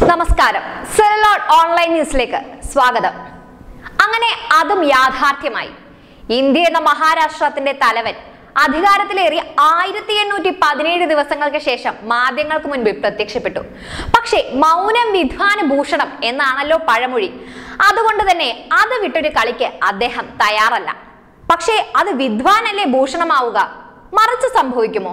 നമസ്കാരം സെലോട്ട് ഓൺലൈൻ ന്യൂസിലേക്ക് സ്വാഗതം അങ്ങനെ അതും യാഥാർത്ഥ്യമായി ഇന്ത്യ എന്ന മഹാരാഷ്ട്രത്തിന്റെ തലവൻ അധികാരത്തിലേറി ആയിരത്തി എണ്ണൂറ്റി പതിനേഴ് ദിവസങ്ങൾക്ക് ശേഷം മാധ്യമങ്ങൾക്ക് മുൻപിൽ പ്രത്യക്ഷപ്പെട്ടു പക്ഷേ മൗനം വിദ്വാന ഭൂഷണം എന്നാണല്ലോ പഴമൊഴി അതുകൊണ്ട് തന്നെ അത് വിട്ടൊരു കളിക്ക് അദ്ദേഹം തയ്യാറല്ല പക്ഷേ അത് വിദ്വാനല്ലേ ഭൂഷണമാവുക മറിച്ച് സംഭവിക്കുമോ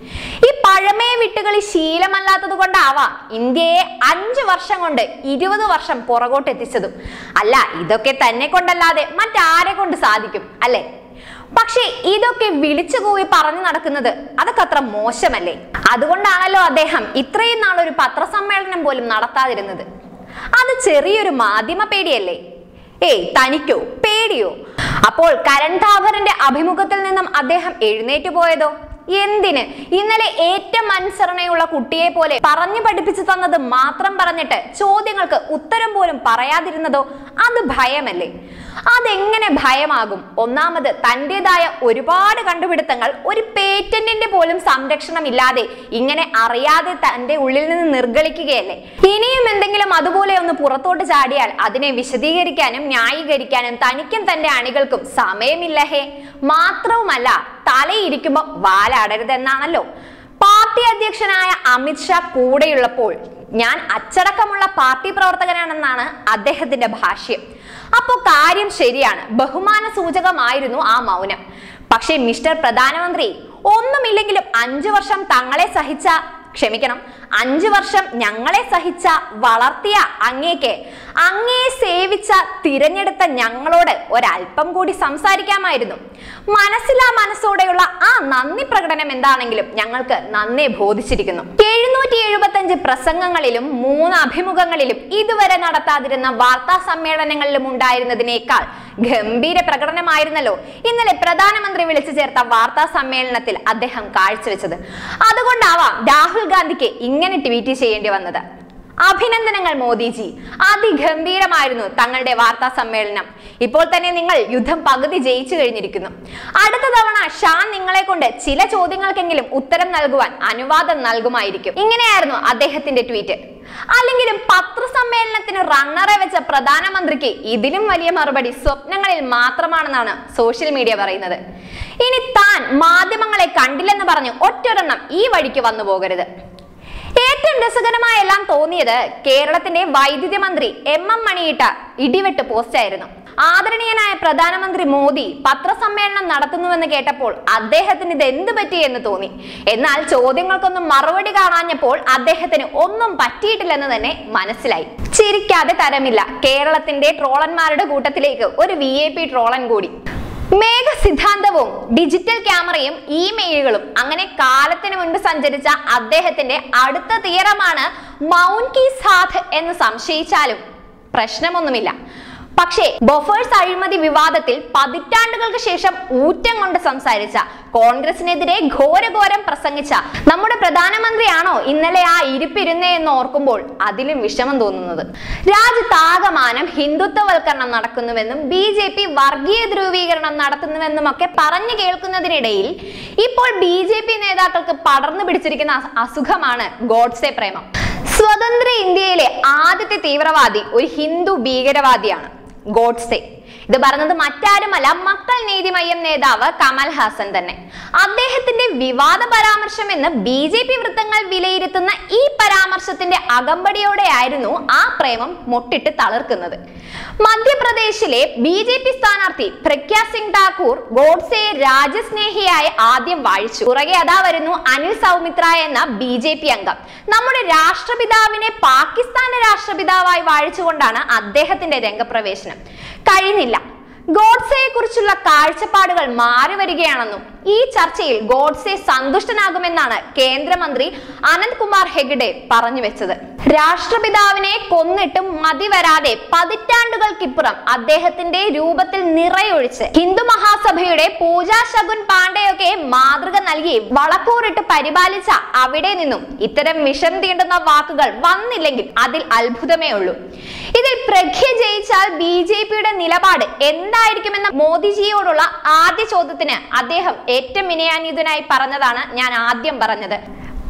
ഈ പഴമയെ വിട്ടുകളി ശീലമല്ലാത്തത് കൊണ്ടാവാം ഇന്ത്യയെ അഞ്ചു വർഷം കൊണ്ട് ഇരുപത് വർഷം പുറകോട്ട് എത്തിച്ചതും അല്ല ഇതൊക്കെ തന്നെ കൊണ്ടല്ലാതെ മറ്റാരെ കൊണ്ട് സാധിക്കും അല്ലെ പക്ഷേ ഇതൊക്കെ വിളിച്ചു കൂവി പറഞ്ഞു നടക്കുന്നത് അതൊക്കെ അത്ര മോശമല്ലേ അതുകൊണ്ടാണല്ലോ അദ്ദേഹം ഇത്രയും നാളൊരു പത്രസമ്മേളനം പോലും നടത്താതിരുന്നത് അത് ചെറിയൊരു മാധ്യമ പേടിയല്ലേ ഏയ് തനിക്കോ പേടിയോ അപ്പോൾ കരൺ താഭറിന്റെ അഭിമുഖത്തിൽ നിന്നും അദ്ദേഹം എഴുന്നേറ്റ് പോയതോ എന്തിന് ഇന്നലെ ഏറ്റവും അനുസരണയുള്ള കുട്ടിയെ പോലെ പറഞ്ഞു പഠിപ്പിച്ചു തന്നത് മാത്രം പറഞ്ഞിട്ട് ചോദ്യങ്ങൾക്ക് ഉത്തരം പോലും പറയാതിരുന്നതോ അത് ഭയമല്ലേ അതെങ്ങനെ ഭയമാകും ഒന്നാമത് തന്റേതായ ഒരുപാട് കണ്ടുപിടുത്തങ്ങൾ ഒരു പേറ്റന്റിന്റെ പോലും സംരക്ഷണം ഇല്ലാതെ ഇങ്ങനെ അറിയാതെ തന്റെ ഉള്ളിൽ നിന്ന് നിർഗളിക്കുകയല്ലേ ഇനിയും എന്തെങ്കിലും അതുപോലെ ഒന്ന് പുറത്തോട്ട് ചാടിയാൽ അതിനെ വിശദീകരിക്കാനും ന്യായീകരിക്കാനും തനിക്കും തന്റെ അണികൾക്കും സമയമില്ല ഹേ മാത്രവുമല്ല തലയിരിക്കുമ്പോൾ വാലാടരുതെന്നാണല്ലോ പാർട്ടി അധ്യക്ഷനായ അമിത്ഷാ കൂടെയുള്ളപ്പോൾ ഞാൻ അച്ചടക്കമുള്ള പാർട്ടി പ്രവർത്തകനാണെന്നാണ് അദ്ദേഹത്തിന്റെ ഭാഷ്യം അപ്പോ കാര്യം ശരിയാണ് ബഹുമാന സൂചകമായിരുന്നു ആ മൗനം പക്ഷേ മിസ്റ്റർ പ്രധാനമന്ത്രി ഒന്നുമില്ലെങ്കിലും അഞ്ചു വർഷം തങ്ങളെ സഹിച്ച ക്ഷമിക്കണം അഞ്ചു വർഷം ഞങ്ങളെ സഹിച്ച വളർത്തിയ അങ്ങേക്ക് അങ്ങേ സേവിച്ച തിരഞ്ഞെടുത്ത ഞങ്ങളോട് ഒരല്പം കൂടി സംസാരിക്കാമായിരുന്നു മനസ്സിലാ മനസ്സോടെയുള്ള ആ നന്ദി പ്രകടനം എന്താണെങ്കിലും ഞങ്ങൾക്ക് നന്നേ ബോധിച്ചിരിക്കുന്നു എഴുന്നൂറ്റി എഴുപത്തഞ്ച് പ്രസംഗങ്ങളിലും മൂന്ന് അഭിമുഖങ്ങളിലും ഇതുവരെ നടത്താതിരുന്ന വാർത്താ സമ്മേളനങ്ങളിലും ഉണ്ടായിരുന്നതിനേക്കാൾ ഗംഭീര പ്രകടനമായിരുന്നല്ലോ ഇന്നലെ പ്രധാനമന്ത്രി വിളിച്ചു ചേർത്ത വാർത്താ സമ്മേളനത്തിൽ അദ്ദേഹം കാഴ്ചവെച്ചത് അതുകൊണ്ടാവാം രാഹുൽ ഗാന്ധിക്ക് ഇങ്ങനെ ട്വീറ്റ് ചെയ്യേണ്ടി വന്നത് അഭിനന്ദനങ്ങൾ മോദിജി അതിഗംഭീരമായിരുന്നു തങ്ങളുടെ വാർത്താ സമ്മേളനം ഇപ്പോൾ തന്നെ നിങ്ങൾ യുദ്ധം പകുതി ജയിച്ചു കഴിഞ്ഞിരിക്കുന്നു അടുത്ത തവണ ഷാ നിങ്ങളെ കൊണ്ട് ചില ചോദ്യങ്ങൾക്കെങ്കിലും ഉത്തരം നൽകുവാൻ അനുവാദം നൽകുമായിരിക്കും ഇങ്ങനെയായിരുന്നു അദ്ദേഹത്തിന്റെ ട്വീറ്റ് അല്ലെങ്കിലും പത്രസമ്മേളനത്തിന് റണ്ണറെ വെച്ച പ്രധാനമന്ത്രിക്ക് ഇതിലും വലിയ മറുപടി സ്വപ്നങ്ങളിൽ മാത്രമാണെന്നാണ് സോഷ്യൽ മീഡിയ പറയുന്നത് ഇനി താൻ മാധ്യമങ്ങളെ കണ്ടില്ലെന്ന് പറഞ്ഞ് ഒറ്റൊരെണ്ണം ഈ വഴിക്ക് വന്നു പോകരുത് ഏറ്റവും രസകരമായ എല്ലാം തോന്നിയത് കേരളത്തിന്റെ വൈദ്യുതി മന്ത്രി എം എം മണിയിട്ട ഇടിവെട്ട് പോസ്റ്റ് ആയിരുന്നു ആദരണീയനായ പ്രധാനമന്ത്രി മോദി പത്രസമ്മേളനം നടത്തുന്നുവെന്ന് കേട്ടപ്പോൾ അദ്ദേഹത്തിന് ഇത് എന്ത് പറ്റി എന്ന് തോന്നി എന്നാൽ ചോദ്യങ്ങൾക്കൊന്നും മറുപടി കാണാഞ്ഞപ്പോൾ അദ്ദേഹത്തിന് ഒന്നും പറ്റിയിട്ടില്ലെന്ന് തന്നെ മനസ്സിലായി ചിരിക്കാതെ തരമില്ല കേരളത്തിന്റെ ട്രോളന്മാരുടെ കൂട്ടത്തിലേക്ക് ഒരു വി എ പി ട്രോളൻ കൂടി മേഘ സിദ്ധാന്തവും ഡിജിറ്റൽ ക്യാമറയും ഇമെയിലുകളും അങ്ങനെ കാലത്തിന് മുൻപ് സഞ്ചരിച്ച അദ്ദേഹത്തിന്റെ അടുത്ത തീരമാണ് മൗൻ കി സാഥ് എന്ന് സംശയിച്ചാലും പ്രശ്നമൊന്നുമില്ല പക്ഷേ ബൊഫേഴ്സ് അഴിമതി വിവാദത്തിൽ പതിറ്റാണ്ടുകൾക്ക് ശേഷം ഊറ്റം കൊണ്ട് സംസാരിച്ച കോൺഗ്രസിനെതിരെ ഘോരഘോരം പ്രസംഗിച്ച നമ്മുടെ പ്രധാനമന്ത്രിയാണോ ഇന്നലെ ആ ഇരിപ്പിരുന്നേ എന്ന് ഓർക്കുമ്പോൾ അതിലും വിഷമം തോന്നുന്നത് രാജ്യത്താകമാനം ഹിന്ദുത്വവൽക്കരണം നടക്കുന്നുവെന്നും ബി ജെ പി വർഗീയ ധ്രുവീകരണം നടത്തുന്നുവെന്നും ഒക്കെ പറഞ്ഞു കേൾക്കുന്നതിനിടയിൽ ഇപ്പോൾ ബി ജെ പി നേതാക്കൾക്ക് പടർന്നു പിടിച്ചിരിക്കുന്ന അസു- അസുഖമാണ് ഗോഡ്സെ പ്രേമം സ്വതന്ത്ര ഇന്ത്യയിലെ ആദ്യത്തെ തീവ്രവാദി ഒരു ഹിന്ദു ഭീകരവാദിയാണ് ഗോഡ്സെ ഇത് പറഞ്ഞത് മറ്റാരുമല്ല മക്കൾ നീതിമയ്യം നേതാവ് കമൽ ഹാസൻ തന്നെ അദ്ദേഹത്തിന്റെ വിവാദ പരാമർശം എന്ന് ബി ജെ പി വൃത്തങ്ങൾ വിലയിരുത്തുന്ന ഈ പരാമർശത്തിന്റെ അകമ്പടിയോടെയായിരുന്നു ആ പ്രേമം മൊട്ടിട്ട് തളിർക്കുന്നത് മധ്യപ്രദേശിലെ ബി ജെ പി സ്ഥാനാർത്ഥി പ്രഗ്യ സിംഗ് ഠാക്കൂർ ഗോഡ്സെയെ രാജ്യസ്നേഹിയായി ആദ്യം വാഴിച്ചു പുറകെ അതാ വരുന്നു അനിൽ സൗമിത്ര എന്ന ബി ജെ പി അംഗം നമ്മുടെ രാഷ്ട്രപിതാവിനെ പാകിസ്ഥാന്റെ രാഷ്ട്രപിതാവായി വാഴിച്ചുകൊണ്ടാണ് അദ്ദേഹത്തിന്റെ രംഗപ്രവേശനം കഴിഞ്ഞില്ല ഗോഡ്സെയെ കുറിച്ചുള്ള കാഴ്ചപ്പാടുകൾ മാറി വരികയാണെന്നും ഈ ചർച്ചയിൽ ഗോഡ്സെ സന്തുഷ്ടനാകുമെന്നാണ് കേന്ദ്രമന്ത്രി അനന്ത് കുമാർ ഹെഗ്ഡെ പറഞ്ഞു വെച്ചത് രാഷ്ട്രപിതാവിനെ കൊന്നിട്ടും മതി വരാതെ പതിറ്റാണ്ടുകൾക്കിപ്പുറം അദ്ദേഹത്തിന്റെ രൂപത്തിൽ നിറയൊഴിച്ച് ഹിന്ദു മഹാസഭയുടെ പൂജാ ശകുൻ പാണ്ഡെയൊക്കെ മാതൃക നൽകി വളക്കൂറിട്ട് പരിപാലിച്ച അവിടെ നിന്നും ഇത്തരം വിഷം തീണ്ടുന്ന വാക്കുകൾ വന്നില്ലെങ്കിൽ അതിൽ അത്ഭുതമേ ഉള്ളൂ ഇതിൽ പ്രഖ്യ ജയിച്ചാൽ ബി ജെ പിയുടെ നിലപാട് എന്തായിരിക്കുമെന്ന മോദിജിയോടുള്ള ആദ്യ ചോദ്യത്തിന് അദ്ദേഹം ഏറ്റവും വിനയാന്വിതനായി പറഞ്ഞതാണ് ഞാൻ ആദ്യം പറഞ്ഞത്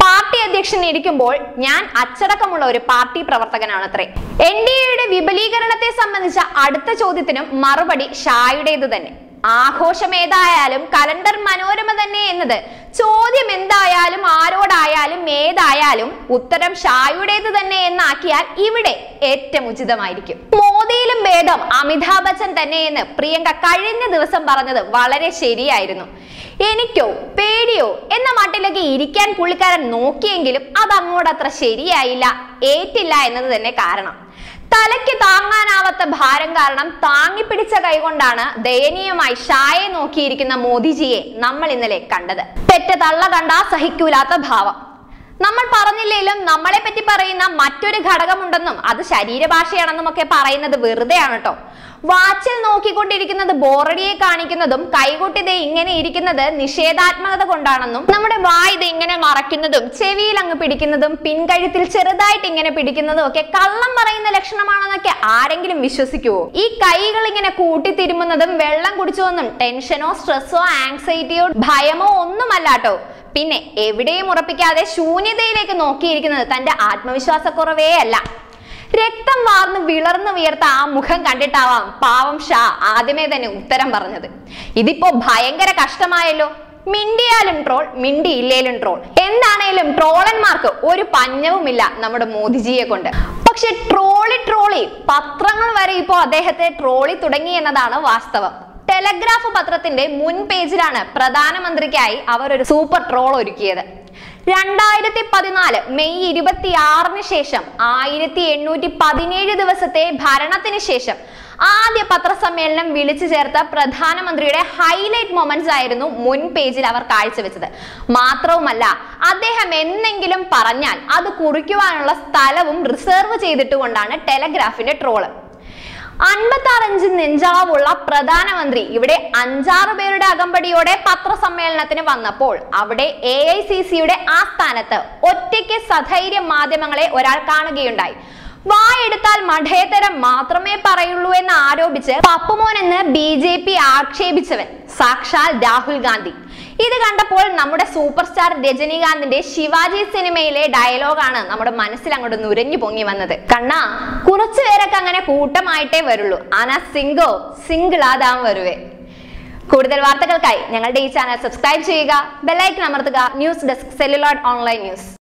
പാർട്ടി അധ്യക്ഷൻ ഇരിക്കുമ്പോൾ ഞാൻ അച്ചടക്കമുള്ള ഒരു പാർട്ടി പ്രവർത്തകനാണത്രേ എൻ ഡി എയുടെ വിപുലീകരണത്തെ സംബന്ധിച്ച അടുത്ത ചോദ്യത്തിനും മറുപടി ഷായുടേത് തന്നെ ആഘോഷം ഏതായാലും കലണ്ടർ മനോരമ തന്നെ എന്നത് ചോദ്യം എന്തായാലും ആരോടായാലും ഏതായാലും ഉത്തരം ഷായുടേത് തന്നെ എന്നാക്കിയാൽ ഇവിടെ ഏറ്റവും ഉചിതമായിരിക്കും മോദിയിലും ഭേദം അമിതാഭ് ബച്ചൻ തന്നെ എന്ന് പ്രിയങ്ക കഴിഞ്ഞ ദിവസം പറഞ്ഞത് വളരെ ശരിയായിരുന്നു എനിക്കോ പേടിയോ എന്ന മട്ടിലൊക്കെ ഇരിക്കാൻ പുള്ളിക്കാരൻ നോക്കിയെങ്കിലും അത് അങ്ങോട്ടത്ര ശരിയായില്ല ഏറ്റില്ല എന്നത് തന്നെ കാരണം തലയ്ക്ക് താങ്ങാനാവാത്ത ഭാരം കാരണം താങ്ങിപ്പിടിച്ച കൈകൊണ്ടാണ് ദയനീയമായി ഷായെ നോക്കിയിരിക്കുന്ന മോദിജിയെ നമ്മൾ ഇന്നലെ കണ്ടത് പെറ്റ തള്ള കണ്ടാ സഹിക്കൂലാത്ത ഭാവം നമ്മൾ പറഞ്ഞില്ലെങ്കിലും നമ്മളെ പറ്റി പറയുന്ന മറ്റൊരു ഘടകമുണ്ടെന്നും അത് ശരീരഭാഷയാണെന്നും ഒക്കെ പറയുന്നത് വെറുതെയാണ് കേട്ടോ വാച്ചിൽ നോക്കിക്കൊണ്ടിരിക്കുന്നത് ബോറടിയെ കാണിക്കുന്നതും കൈകൊട്ടി ദേ ഇങ്ങനെ ഇരിക്കുന്നത് നിഷേധാത്മകത കൊണ്ടാണെന്നും നമ്മുടെ വായ് ഇത് ഇങ്ങനെ മറയ്ക്കുന്നതും ചെവിയിൽ അങ്ങ് പിടിക്കുന്നതും പിൻകഴുത്തിൽ ചെറുതായിട്ട് ഇങ്ങനെ പിടിക്കുന്നതും ഒക്കെ കള്ളം പറയുന്ന ലക്ഷണമാണെന്നൊക്കെ ആരെങ്കിലും വിശ്വസിക്കുവോ ഈ കൈകൾ ഇങ്ങനെ കൂട്ടിത്തിരുമുന്നതും വെള്ളം കുടിച്ചുവെന്നും ടെൻഷനോ സ്ട്രെസ്സോ ആങ്സൈറ്റിയോ ഭയമോ ഒന്നുമല്ലാട്ടോ പിന്നെ എവിടെയും ഉറപ്പിക്കാതെ ശൂന്യതയിലേക്ക് നോക്കിയിരിക്കുന്നത് തന്റെ ആത്മവിശ്വാസക്കുറവേ അല്ല രക്തം വാർന്ന് വിളർന്നു വിയർത്ത ആ മുഖം കണ്ടിട്ടാവാം പാവം ഷാ ആദ്യമേ തന്നെ ഉത്തരം പറഞ്ഞത് ഇതിപ്പോ ഭയങ്കര കഷ്ടമായല്ലോ മിണ്ടിയാലും ട്രോൾ മിണ്ടിയില്ലേലും ട്രോൾ എന്താണേലും ട്രോളന്മാർക്ക് ഒരു പഞ്ഞവുമില്ല നമ്മുടെ മോദിജിയെ കൊണ്ട് പക്ഷെ ട്രോളി ട്രോളി പത്രങ്ങൾ വരെ ഇപ്പോൾ അദ്ദേഹത്തെ ട്രോളി തുടങ്ങി എന്നതാണ് വാസ്തവം ടെലഗ്രാഫ് പത്രത്തിന്റെ മുൻ പേജിലാണ് പ്രധാനമന്ത്രിക്കായി അവർ ഒരു സൂപ്പർ ട്രോൾ ഒരുക്കിയത് രണ്ടായിരത്തി പതിനാല് മെയ് ഇരുപത്തിയാറിന് ശേഷം ആയിരത്തി എണ്ണൂറ്റി പതിനേഴ് ദിവസത്തെ ഭരണത്തിന് ശേഷം ആദ്യ പത്രസമ്മേളനം വിളിച്ചു ചേർത്ത പ്രധാനമന്ത്രിയുടെ ഹൈലൈറ്റ് മൊമെന്റ്സ് ആയിരുന്നു മുൻ പേജിൽ അവർ കാഴ്ചവെച്ചത് മാത്രവുമല്ല അദ്ദേഹം എന്നെങ്കിലും പറഞ്ഞാൽ അത് കുറിക്കുവാനുള്ള സ്ഥലവും റിസർവ് ചെയ്തിട്ടുകൊണ്ടാണ് ടെലഗ്രാഫിന്റെ ട്രോള് അൻപത്തി ഇഞ്ച് നെഞ്ചാവുള്ള പ്രധാനമന്ത്രി ഇവിടെ അഞ്ചാറ് പേരുടെ അകമ്പടിയോടെ പത്രസമ്മേളനത്തിന് വന്നപ്പോൾ അവിടെ എ ഐ സി സിയുടെ ആസ്ഥാനത്ത് ഒറ്റയ്ക്ക് സധൈര്യം മാധ്യമങ്ങളെ ഒരാൾ കാണുകയുണ്ടായി വായെടുത്താൽ മഠേതരം മാത്രമേ പറയുള്ളൂ എന്ന് ആരോപിച്ച് പപ്പുമോൻ എന്ന് ബി ജെ പി ആക്ഷേപിച്ചവൻ സാക്ഷാൽ രാഹുൽ ഗാന്ധി ഇത് കണ്ടപ്പോൾ നമ്മുടെ സൂപ്പർ സ്റ്റാർ രജനീകാന്തിന്റെ ശിവാജി സിനിമയിലെ ഡയലോഗാണ് നമ്മുടെ മനസ്സിൽ അങ്ങോട്ട് നുരഞ്ഞു പൊങ്ങി വന്നത് കണ്ണാ കുറച്ചു പേരൊക്കെ അങ്ങനെ കൂട്ടമായിട്ടേ വരുള്ളൂ ആനാ സിംഗോ സിംഗിൾ ആദാം വരുവേ കൂടുതൽ വാർത്തകൾക്കായി ഞങ്ങളുടെ ഈ ചാനൽ സബ്സ്ക്രൈബ് ചെയ്യുക ബെല്ലൈക്കൻ അമർത്തുക news desk celluloid online news